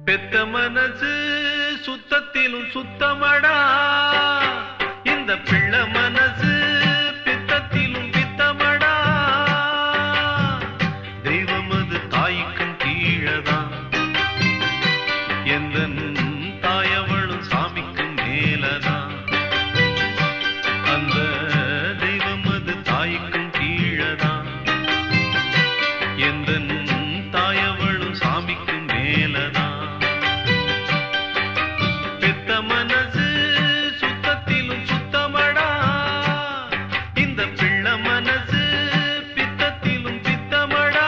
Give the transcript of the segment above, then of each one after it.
பெத்த மனசு சுத்தத்திலும் சுத்தமடா இந்த பிள்ளை மனசு பித்தத்திலும் பித்தமடா தெய்வம் அது தாய்க்கும் கீழதான் எந்த தாயவளும் சாமிக்கும் மேலதான் அந்த தெய்வம் அது தாய்க்கும் கீழதான் எந்த தாயவளும் சாமிக்கும் மேலதான் பெத்த மனசு சுத்தத்திலும் சுத்தமடா இந்த பிள்ளை மனசு பித்தத்திலும் பித்தமடா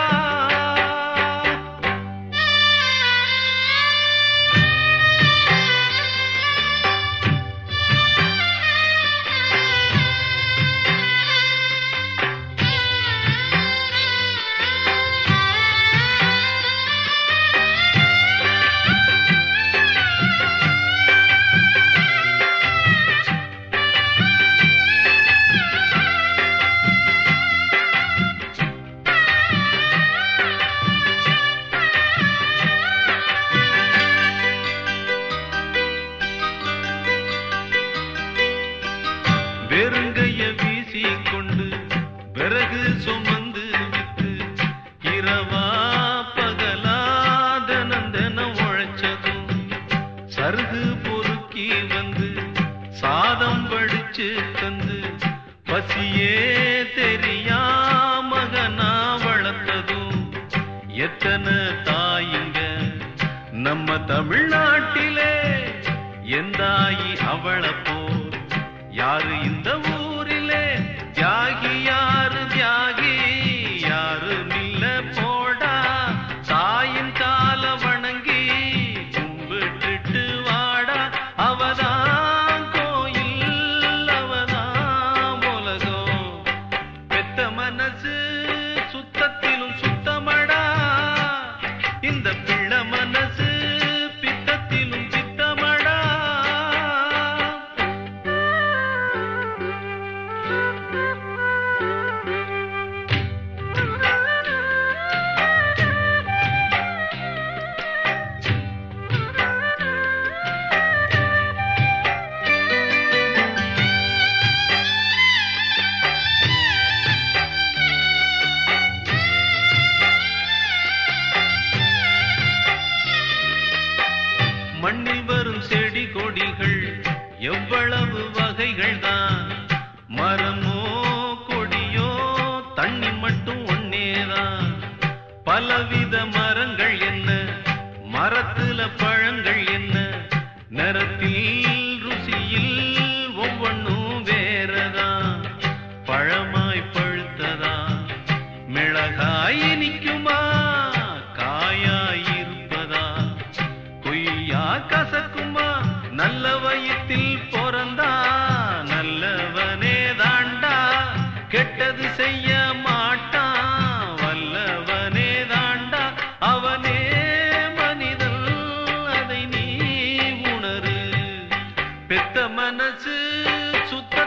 வெறுங்கைய வீசி கொண்டு விறகு சுமந்து விட்டு இரவா பகலா தினம் தினம் உழைச்சதும் சருகு பொறுக்கி வந்து சாதம் வடிச்சு தந்து பசியே தெரியா மகனா வளர்த்ததும் எத்தனை தாயிங்க நம்ம தமிழ்நாட்டிலே எந்தாயி அவளை போல் யாரு இந்த ஊரிலே தியாகி யாரு தியாகி யாரு நில்ல போடா தாயின் கால வணங்கி கும்பிட்டுட்டு வாடா அவதான் கோயில் அவதான் உலகம் பெத்த மனசு சுத்தத்திலும் சுத்தமடா இந்த பிள்ளை மனசு பித்தத்திலும் பித்தமடா மண்ணில் வரும் செடி கொடிகள் எவ்வளவு வகைகள் தான் மரமோ கொடியோ தண்ணி மட்டும் ஒன்னேதான் பலவித மரங்கள் என்ன மரத்துல பழங்கள் என்ன நிறத்தில் ருசியில் ஒவ்வொன்றும் வேறதான் பழமாய் பழுத்ததா மிளகாய் இனிக்குமா காயாய் இருப்பதா பொய்யா கசக்குமா நல்ல வயிற்றில் பிறந்தா நல்லவனே தாண்டா கெட்டது செய்ய மாட்டான் வல்லவனே தாண்டா அவனே மனிதன் அதை நீ உணரு பெத்த மனசு சுத்த